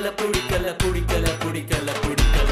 பிடிக்கல பிடிக்கல பிடிக்கல பிடிக்கல பிடிக்கல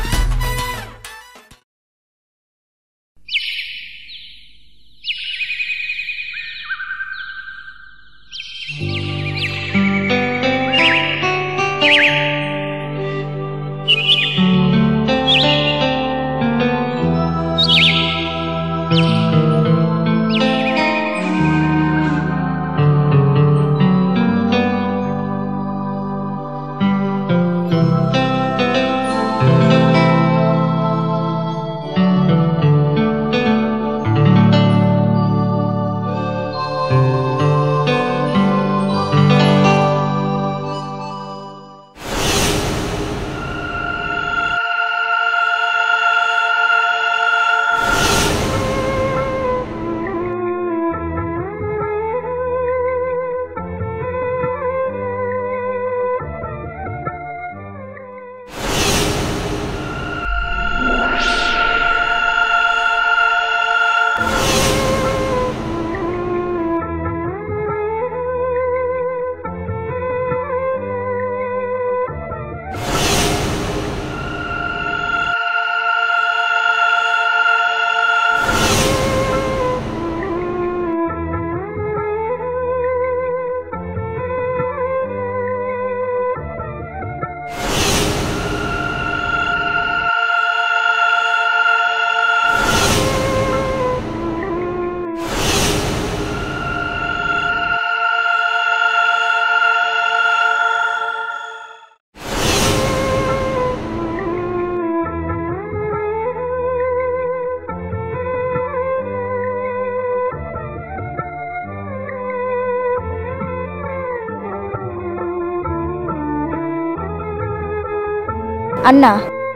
அண்ணா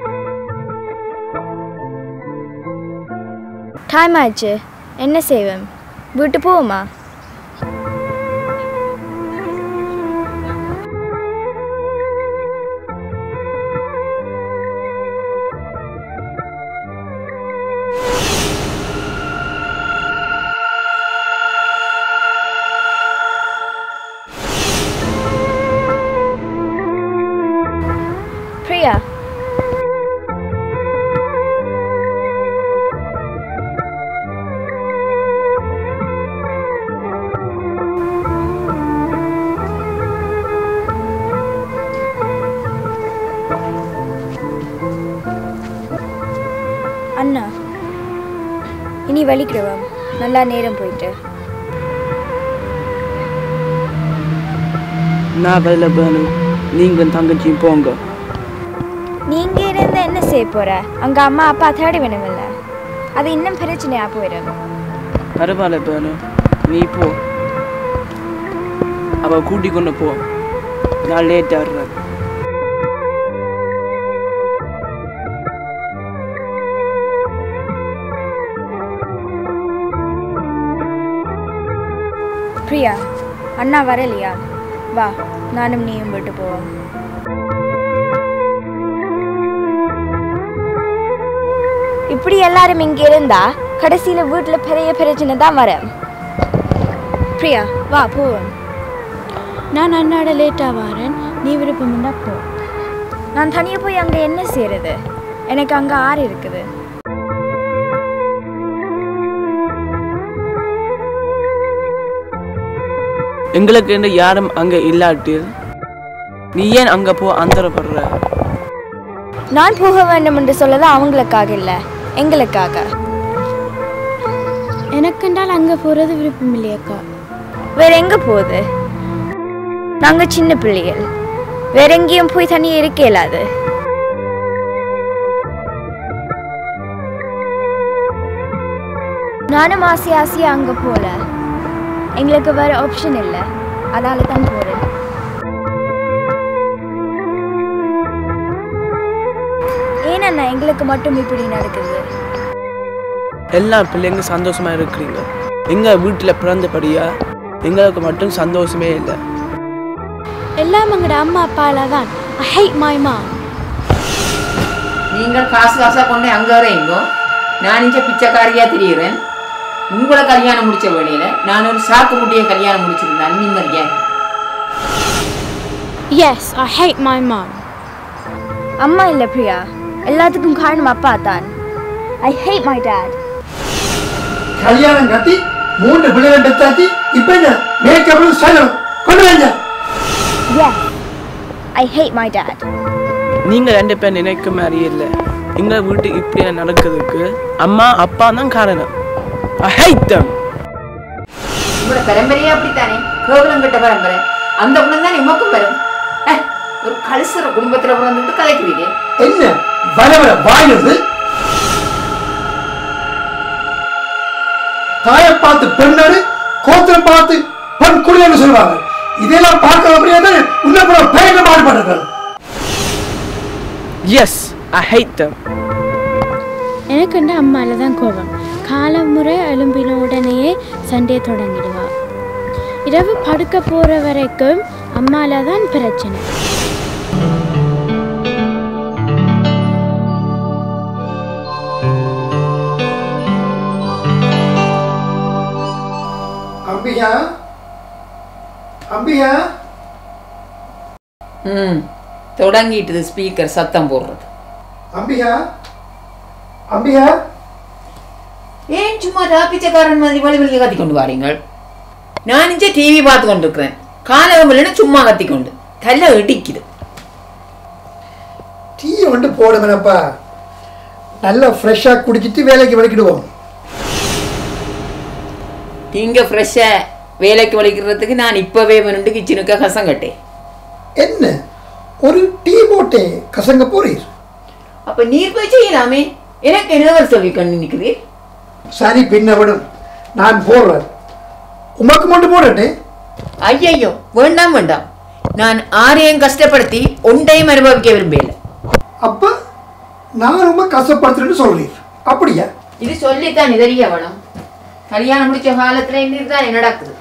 டைம் ஆச்சு என்ன செய்வேன் வீட்டு போவோமா பிரியா அண்ணா இனி வலிக்கிறவம் நல்லா நேரம் போயிட்டு நான் வரல பேனு நீங்களும் தங்கச்சியும் போங்க நீங்க இருந்து என்ன செய்ய போற அங்க அம்மா அப்பா தேடி வேணுமில்ல அது இன்னும் பிரச்சனையா போயிடும் பரவாயில்ல பேனு நீ போ அவ கூட்டி கொண்டு போ நான் லேட் ஆடுறேன் பிரியா அண்ணா வரலையா வா நானும் நீயும் விட்டு போவோம் இப்படி எல்லாரும் இங்க இருந்தா கடைசியில வீட்டுல பெரிய பிரச்சனை தான் வரும் பிரியா வா போவோம் நான் அண்ணாட லேட்டாக வரேன் நீ விருப்பம்னா போ நான் தனியா போய் அங்க என்ன செய்யறது எனக்கு அங்க ஆறு இருக்குது எங்களுக்கு என்று யாரும் அங்க இல்லாட்டி நீ ஏன் அங்க போ அந்தரப்படுற நான் போக வேண்டும் என்று சொல்லது அவங்களுக்காக இல்ல எங்களுக்காக எனக்கென்றால் அங்கே போகிறது விருப்பம் இல்லையக்கா வேற எங்க போகுது நாங்க சின்ன பிள்ளைகள் வேற எங்கேயும் போய் தனியா இருக்க இயலாது நானும் ஆசை ஆசையா அங்க போல எங்களுக்கு வேற ஆப்ஷன் இல்லை அதால தான் போறேன் ஏனண்ணா எங்களுக்கு மட்டும் இப்படி நடக்குது எல்லா பிள்ளைங்க சந்தோஷமா இருக்கிறீங்க எங்க வீட்டுல பிறந்தபடியா எங்களுக்கு மட்டும் சந்தோஷமே இல்லை எல்லாம் எங்களோட அம்மா அப்பால தான் ஐ ஹைட் மை மா நீங்கள் காசு காசாக கொண்டு அங்கே வரையுங்கோ நான் இங்கே பிச்சைக்காரியாக திரியிறேன் உங்களை கல்யாணம் முடிச்ச வேலையில் நான் ஒரு சாக்கு முட்டிய கல்யாணம் முடிச்சிருந்தேன் நிம்மதியா Yes, I hate my mom. அம்மா இல்லை பிரியா எல்லாத்துக்கும் காரணம் அப்பா தான் ஐ ஹேட் மை டேட் கல்யாணம் கட்டி மூன்று பிள்ளைகள் பெற்றாச்சு இப்ப என்ன மேக்கப் ஸ்டைலும் கொண்டு வாங்க yes I hate my dad நீங்கள் ரெண்டு பேர் நினைக்க மாதிரியே இல்லை எங்கள் வீட்டுக்கு இப்படியே நடக்கிறதுக்கு அம்மா அப்பா தான் காரணம் ஐ ஹைட் தம் உங்களோட பரம்பரையே அப்படித்தானே கேவலம் கட்ட பரம்பரை அந்த குணம் தான் உமக்கும் வரும் அஹ், ஒரு கழுசுற குடும்பத்துல பிறந்துட்டு கதைக்கிறீங்க என்ன வர வர வாயிலிருந்து தாயை பார்த்து பெண்ணாடு கோத்திரம் பார்த்து பெண் குடியன்னு சொல்லுவாங்க இதெல்லாம் பார்க்க அப்படியே தான் உன்னை கூட பேர மாறுபடுறாங்க எஸ் ஐ ஹைட் தம் எனக்கு வந்து அம்மால தான் கோபம் காலமுறை எழும்பின உடனேயே சண்டையை தொடங்கிடுவா இரவு படுக்க போகிற வரைக்கும் அம்மால தான் பிரச்சனை அம்பிகா அம்பிகா ம் தொடங்கிட்டுது ஸ்பீக்கர் சத்தம் போடுறது அம்பிகா அம்பிகா ஏன் சும்மா ராப்பிச்சக்காரன் மாதிரி வழி வழியை கத்தி கொண்டு வாரீங்கள் நான் இங்கே டிவி பார்த்து கொண்டு இருக்கிறேன் காலகம் இல்லைன்னா சும்மா கத்தி கொண்டு தள்ள இடிக்குது டீயை வந்து போடுங்கனப்பா நல்லா ஃப்ரெஷ்ஷாக குடிச்சிட்டு வேலைக்கு வலிக்கிடுவோம் இங்கே ஃப்ரெஷ்ஷாக வேலைக்கு வலிக்கிறதுக்கு நான் இப்போவே வந்துட்டு கிச்சனுக்கு கசம் கட்டேன் என்ன ஒரு டீ போட்டே கசங்க போறீர் அப்போ நீர் போய் செய்யலாமே எனக்கு என்னவர் சொல்லி கண்டு நிற்கிறீர் சரி பின்ன விடும் நான் போடுறேன் உமக்கு மட்டும் போடட்டே ஐயையோ வேண்டாம் வேண்டாம் நான் ஆரையும் கஷ்டப்படுத்தி ஒன்றையும் அனுபவிக்க விரும்பல அப்ப நான் ரொம்ப கஷ்டப்படுத்துறேன்னு சொல்றீர் அப்படியா இது சொல்லித்தான் தெரிய வேணும் கல்யாணம் முடிச்ச காலத்துல இன்னும் தான் நடக்குது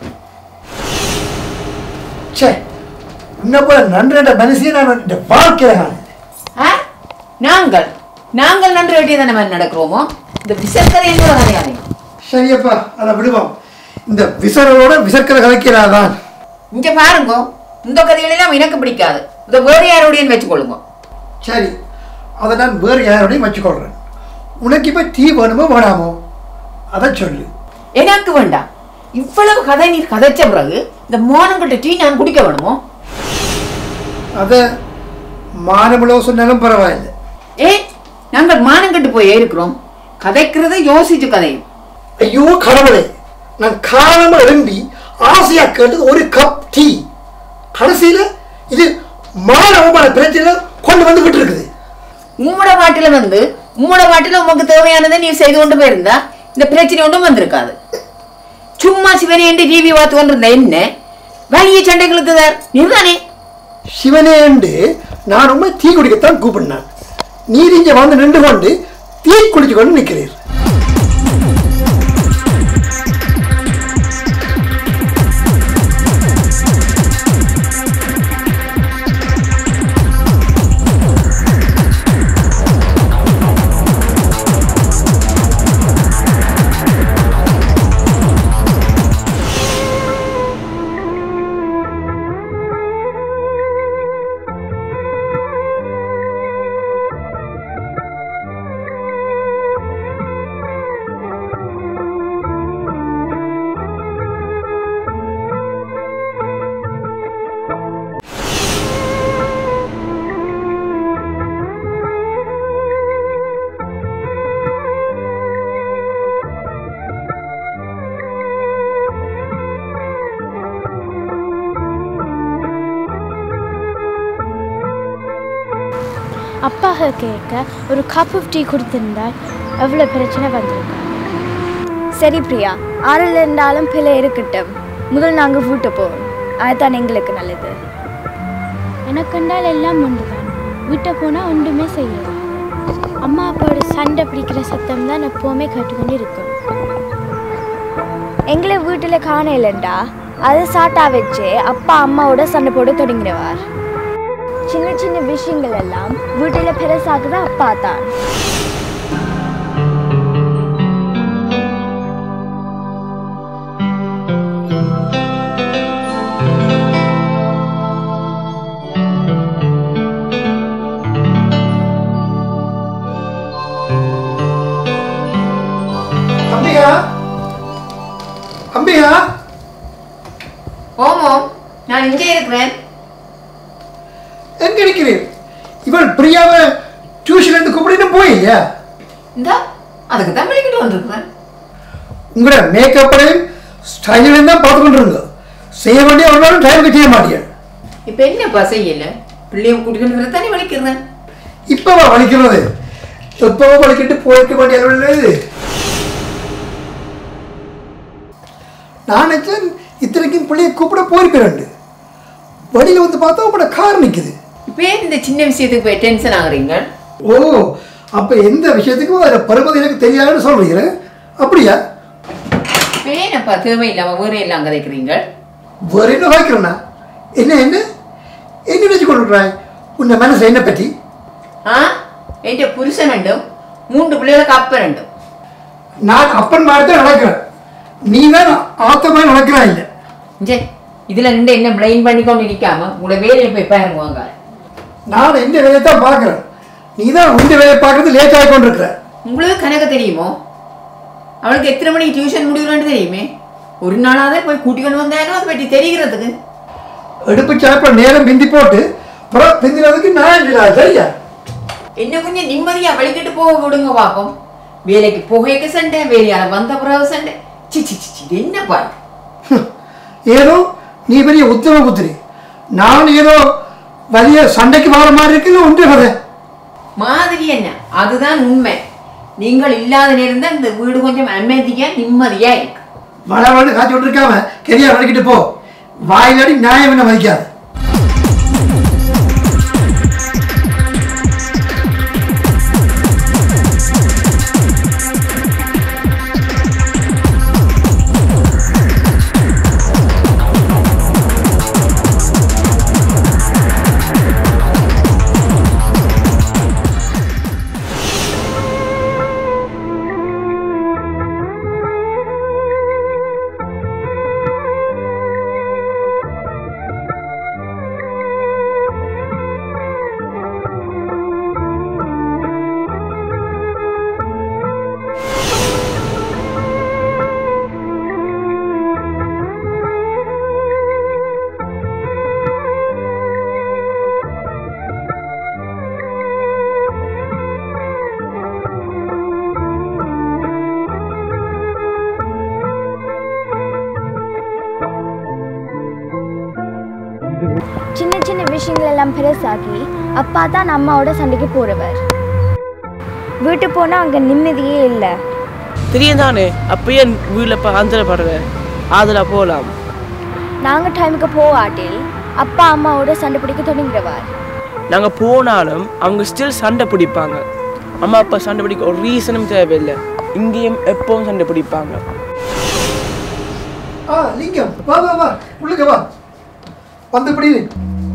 சே உன்னை போல நன்றி மனுஷியை நான் இந்த வாழ்க்கையில காணேன் ஆ? நாங்கள் நாங்கள் நன்று வேண்டிய தானே மாதிரி நடக்கிறோமோ இந்த விசக்கதை என்ன கதையாதே சரியப்பா அதை விடுவோம் இந்த விசரோட விசர்க்கிற கலைக்கிறாதான் இங்க பாருங்க இந்த கதைகளெல்லாம் எனக்கு பிடிக்காது இந்த வேறு யாரோடையும் வச்சுக்கொள்ளுங்க சரி அதை நான் வேறு யாரோடையும் வச்சுக்கொள்றேன் உனக்கு இப்போ டீ வேணுமோ வேணாமோ அதை சொல்லு எனக்கு வேண்டாம் இவ்வளவு கதை நீர் கதைச்ச பிறகு இந்த மோனங்கிட்ட டீ நான் குடிக்க வேணுமோ அதை மானமுளோ சொன்னாலும் பரவாயில்லை ஏ நாங்கள் மானங்கட்டு போய் இருக்கிறோம் கதைக்கிறத யோசிச்சு கதையும் ஐயோ கடவுளே நான் காலமா எழும்பி ஆசையா கேட்டது ஒரு கப் டீ கடைசியில இது மானவமான பிரச்சனை கொண்டு வந்து விட்டு இருக்குது உம்மோட பாட்டில வந்து உம்மோட பாட்டில உமக்கு தேவையானதை நீ செய்து கொண்டு போயிருந்தா இந்த பிரச்சனை ஒன்றும் வந்திருக்காது சும்மா சிவனேண்டு டிவி பார்த்து கொண்டிருந்த என்ன வலிய சண்டைகளுக்கு நீர்தானே சிவனே என்று நான் ரொம்ப டீ குடிக்கத்தான் கூப்பிடினான் நீர் இங்க வந்து நின்று கொண்டு டீ குடிச்சு கொண்டு நிற்கிறீர் அப்பாக கேட்க ஒரு கப் ஆஃப் டீ கொடுத்திருந்தால் எவ்வளோ பிரச்சனை வந்திருக்கும் சரி பிரியா ஆறில் இருந்தாலும் பிள்ளை இருக்கட்டும் முதல் நாங்கள் வீட்டை போவோம் அதுதான் எங்களுக்கு நல்லது எனக்கு கண்டால் எல்லாம் ஒன்று தான் வீட்டை போனால் ஒன்றுமே செய்யலாம் அம்மா அப்பாவோட சண்டை பிடிக்கிற சத்தம் தான் எப்போவுமே கேட்டுக்கொண்டு இருக்கும் எங்களை வீட்டில் காண இல்லைண்டா அதை சாட்டா வச்சு அப்பா அம்மாவோட சண்டை போட தொடங்கிடுவார் சின்ன சின்ன விஷயங்கள் எல்லாம் வீட்டில் பெருசாக்குது அப்பா தான் அம்பிகா அம்பிகா ஓமோ நான் இங்கே இருக்கிறேன் எங்க இருக்கிறீர் இவள் பிரியாவை டியூஷன் இருந்து கூப்பிட்டு போயில்லையா இந்த அதுக்கு தான் வெளிக்கிட்டு வந்திருக்கிறேன் உங்களோட மேக்கப்பையும் ஸ்டைலையும் தான் பார்த்து கொண்டிருங்க செய்ய வேண்டிய ஒரு நாளும் டைமுக்கு செய்ய மாட்டேன் இப்போ என்னப்பா செய்யல பிள்ளைய கூட்டிட்டு வர தானே வலிக்கிறேன் இப்பவா வலிக்கிறது எப்பவோ வலிக்கிட்டு போயிருக்க வேண்டிய அளவில் இது நான் நினைச்சேன் இத்தனைக்கும் பிள்ளைய கூப்பிட போயிருக்கிறேன் வழியில் வந்து பார்த்தா உங்களோட கார் நிற்குது இப்போ ஏன் இந்த சின்ன விஷயத்துக்கு போய் டென்ஷன் ஆகுறீங்க ஓ அப்போ எந்த விஷயத்துக்கும் அதில் பருமதி எனக்கு தெரியாதுன்னு சொல்றீங்க அப்படியா இப்போ ஏனப்பா தேவையில்லாமல் வேற எல்லாம் கதைக்கிறீங்க வேற என்ன வாய்க்கிறேன்னா என்ன என்ன என்ன நினைச்சு கொண்டிருக்கிறாய் உன்னை மனசு என்ன பற்றி ஆ என்கிட்ட புருஷன் ரெண்டும் மூன்று பிள்ளைகளுக்கு அப்ப ரெண்டும் நான் அப்பன் மாதிரி தான் நடக்கிறேன் நீ தான் ஆத்தமாக நடக்கிறா இல்லை ஜே இதுல ரெண்டு என்ன பிளைன் பண்ணி கொண்டு நிற்காம உங்களை வேலையை போய் பாருங்க நான் எந்த வேலையை தான் பார்க்குறேன் நீ தான் உந்த வேலையை பார்க்கறது லேட் ஆகி கொண்டிருக்கிற உங்களுக்கு கணக்கு தெரியுமோ அவளுக்கு எத்தனை மணிக்கு டியூஷன் முடிவுறேன்னு தெரியுமே ஒரு நாளாவது போய் கூட்டி கொண்டு வந்தாலும் அதை பற்றி தெரிகிறதுக்கு எடுப்பு சாப்பிட நேரம் பிந்தி போட்டு அப்புறம் பிந்தினதுக்கு நான் இல்லை சரியா என்ன கொஞ்சம் நிம்மதியா வலிக்கிட்டு போக விடுங்க பாப்போம் வேலைக்கு புகைக்கு சண்டை வேலையால வந்த பிறகு சண்டை சி சி சி, சி இது என்னப்பா ஏதோ நீ பெரிய உத்தம புத்திரி நான் ஏதோ വലിய சண்டைக்கு வர மாதிரி இருக்குன்னு உண்டு கதை மாதிரி என்ன அதுதான் உண்மை நீங்கள் இல்லாத நேரம் தான் இந்த வீடு கொஞ்சம் அமைதியா நிம்மதியா இருக்கு வள வள காய்ச்சி விட்டுருக்காம கெரியா வளர்க்கிட்டு போ வாயிலாடி நியாயம் என்ன மதிக்காது சின்ன சின்ன விஷயங்கள் எல்லாம் பெருசாக்கி அப்பா தான் அம்மாவோட சண்டைக்கு போறவர் வீட்டு போனா அங்க நிம்மதியே இல்லை தெரியும் தானே அப்பயே வீட்டில் இப்போ ஆந்திரப்படுறேன் அதில் போகலாம் நாங்க டைமுக்கு போகாட்டில் அப்பா அம்மாவோட சண்டை பிடிக்க தொடங்கிடுவார் நாங்கள் போனாலும் அவங்க ஸ்டில் சண்டை பிடிப்பாங்க அம்மா அப்பா சண்டை பிடிக்க ஒரு ரீசனும் தேவையில்லை இங்கேயும் எப்பவும் சண்டை பிடிப்பாங்க ஆ லிங்கம் வா வா வா உள்ளுக்க வா வந்து இப்படி இரு.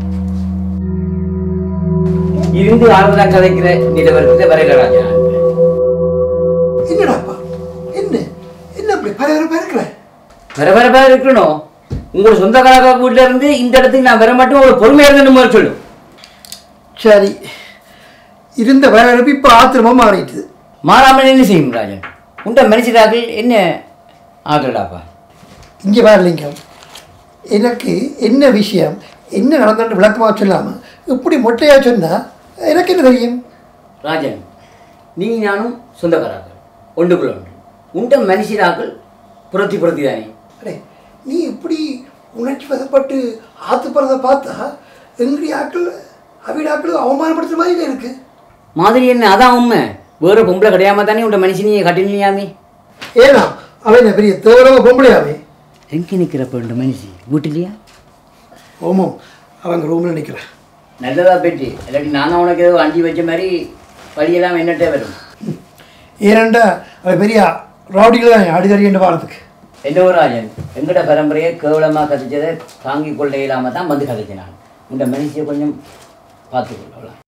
இருந்து ஆறுதலா கதைக்கிற நிலவரத்தை வரையில ராஜா என்னடாப்பா என்ன என்ன இப்படி பரபரப்பா இருக்கிற பரபரப்பா இருக்கணும் உங்களோட சொந்த கலாக்கா வீட்டுல இருந்து இந்த இடத்துக்கு நான் வர மாட்டேன் உங்களுக்கு பொறுமையா இருந்து மாதிரி சொல்லு சரி இருந்த பரபரப்பு இப்போ ஆத்திரமா மாறிட்டுது மாறாமல் என்ன செய்யும் ராஜன் உண்ட மனுஷராக்கள் என்ன ஆகலாப்பா இங்கே வேற லிங்கம் எனக்கு என்ன விஷயம் என்ன நடந்தன்னு விளக்கமாக சொல்லாமல் இப்படி மொட்டையாக சொன்னால் எனக்கு என்ன தெரியும் ராஜன் நீ நானும் சொந்தக்காராக்கள் ஒன்றுக்குள்ள ஒன்று உண்ட மனுஷராக்கள் புரத்தி புரத்தி தானே அடே நீ இப்படி உணர்ச்சி வசப்பட்டு ஆத்துப்படுறத பார்த்தா எங்களுடைய ஆக்கள் அவிட ஆக்கள் அவமானப்படுத்துற மாதிரி இருக்கு மாதிரி என்ன அதான் உண்மை வேற பொம்பளை கிடையாம தானே உண்ட மனுஷனியை கட்டினியாமே ஏன்னா அவன் என்ன பெரிய தேவரவ பொம்பளையாவே எங்கே நிற்கிறப்ப உண்ட மனுஷி வீட்டிலையா ஓமோ அவங்க ரூமில் நிற்கிறேன் நல்லதா போயிட்டு இல்லாட்டி நானும் உனக்கு ஏதோ அண்டி வச்ச மாதிரி வழியெல்லாம் என்னட்டே வரும் ஏனண்டா அவன் பெரிய ரவுடிகள் தான் அடிதடி என்று வாரத்துக்கு என்ன ஒரு ராஜன் எங்கட பரம்பரையை கேவலமாக கதைச்சதை தாங்கி கொள்ள இல்லாமல் தான் வந்து கதைச்சேன் நான் இந்த மனுஷியை கொஞ்சம் பார்த்துக்கொள்ளலாம்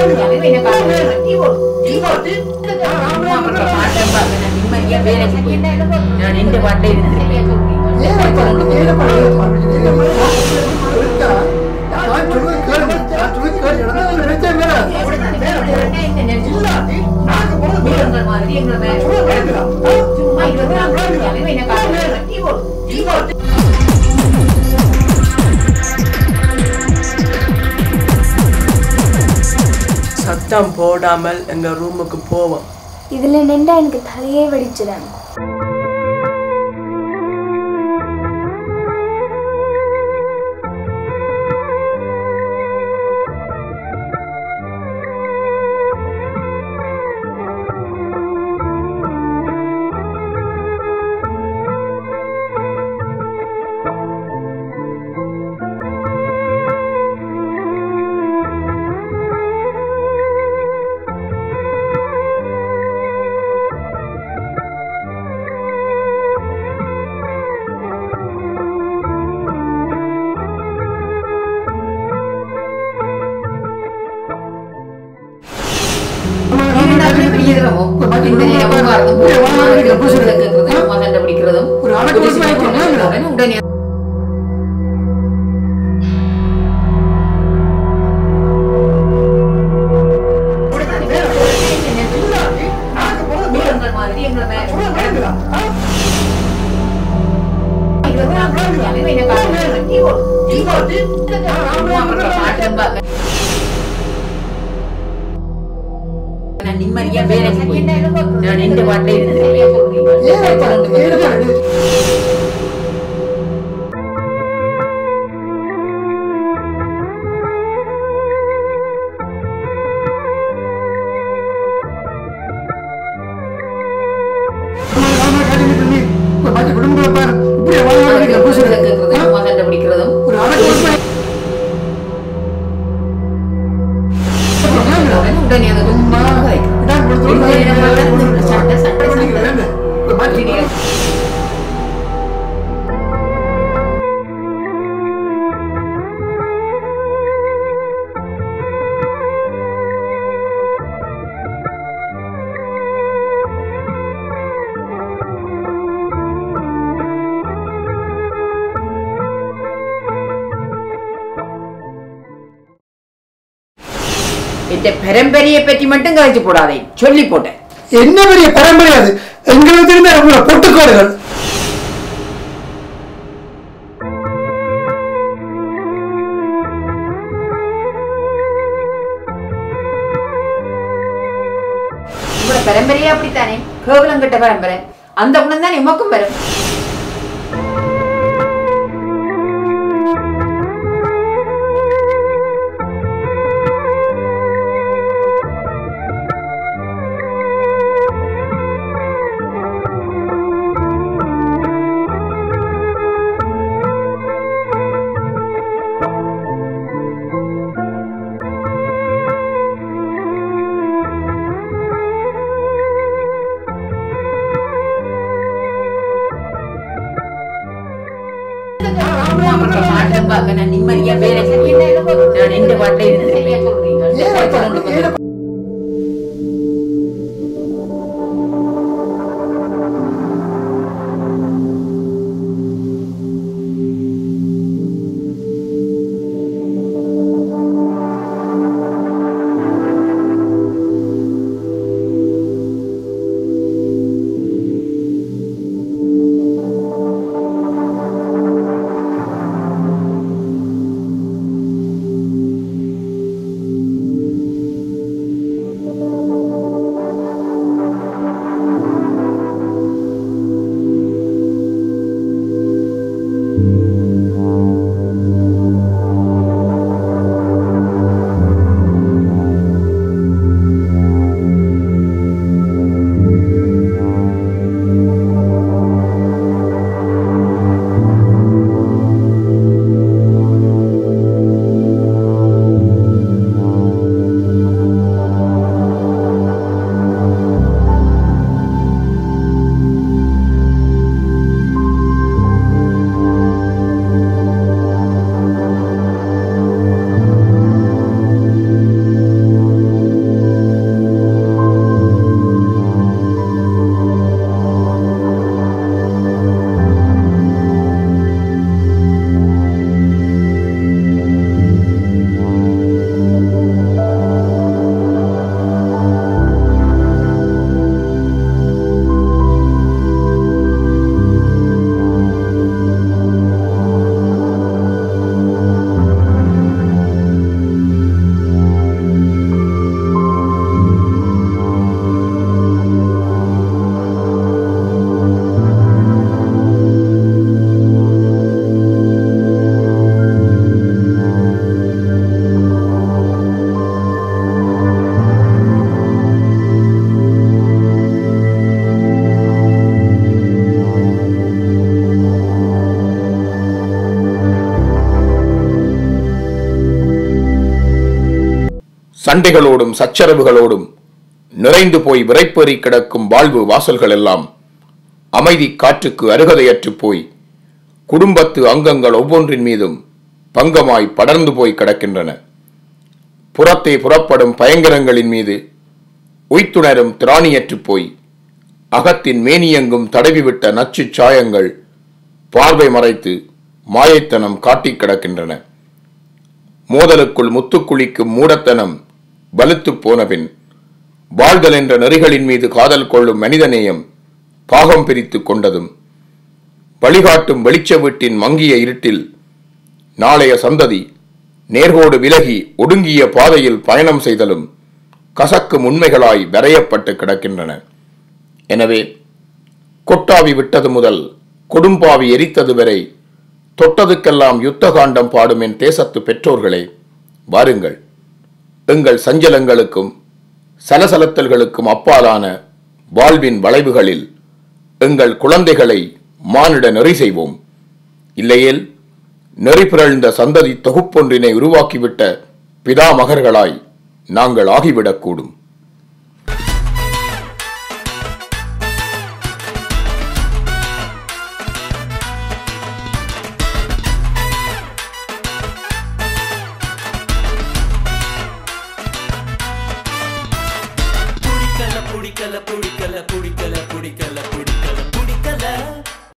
நான் எந்த பாட்டை இருந்திருக்கேன் நான் சொல்லுவேன் கேளுங்க நான் சொல்லுவேன் கேளு எனக்கு நினைச்சேன் மேல சத்தம் போடாமல் எங்கள் ரூமுக்கு போவோம் இதில் நின்றா எனக்கு தலையே வெடிச்சிடும் உடனே நான் நிம்மதியா வேலைக்கு போய் நான் எந்த பாட்டை இருந்திருக்கேன் குடும்பங்களை பாரு இப்படியே வாழ்வாங்க மகன் பிடிக்கிறதும் ஒரு அடக்கம் உடனே அந்த தும்மா இடம் கொடுத்து சட்டை சட்டை வேண்டாம் மாற்றி இந்த பரம்பரையை பற்றி மட்டும் கழிச்சு போடாதே சொல்லி போட்டேன் என்ன பெரிய பரம்பரை அது எங்களுக்கு தெரிந்த உங்களை பொட்டுக்கோடுகள் உங்களோட பரம்பரையே அப்படித்தானே கேவலம் கட்ட பரம்பரை அந்த குணம் தான் எமக்கும் வரும் சண்டைகளோடும் சச்சரவுகளோடும் நிறைந்து போய் விரைப்பேறி கிடக்கும் வாழ்வு வாசல்கள் எல்லாம் அமைதி காற்றுக்கு அருகதையற்றுப் போய் குடும்பத்து அங்கங்கள் ஒவ்வொன்றின் மீதும் பங்கமாய் படர்ந்து போய் கிடக்கின்றன புறத்தே புறப்படும் பயங்கரங்களின் மீது உய்த்துணரும் திராணியற்றுப் போய் அகத்தின் மேனியெங்கும் தடவிவிட்ட நச்சுச் சாயங்கள் பார்வை மறைத்து மாயத்தனம் காட்டிக் கிடக்கின்றன மோதலுக்குள் முத்துக்குளிக்கும் மூடத்தனம் வலுத்துப் போனபின் வாழ்தல் என்ற நெறிகளின் மீது காதல் கொள்ளும் மனிதநேயம் பாகம் பிரித்துக் கொண்டதும் வழிகாட்டும் வெளிச்ச வீட்டின் மங்கிய இருட்டில் நாளைய சந்ததி நேர்கோடு விலகி ஒடுங்கிய பாதையில் பயணம் செய்தலும் கசக்கும் உண்மைகளாய் வரையப்பட்டு கிடக்கின்றன எனவே கொட்டாவி விட்டது முதல் கொடும்பாவி எரித்தது வரை தொட்டதுக்கெல்லாம் யுத்த காண்டம் பாடும் என் தேசத்து பெற்றோர்களே வாருங்கள் எங்கள் சஞ்சலங்களுக்கும் சலசலத்தல்களுக்கும் அப்பாலான வாழ்வின் வளைவுகளில் எங்கள் குழந்தைகளை மானிட நெறி செய்வோம் இல்லையேல் நெறி பிறழ்ந்த சந்ததி தொகுப்பொன்றினை உருவாக்கிவிட்ட பிதாமகர்களாய் நாங்கள் ஆகிவிடக்கூடும்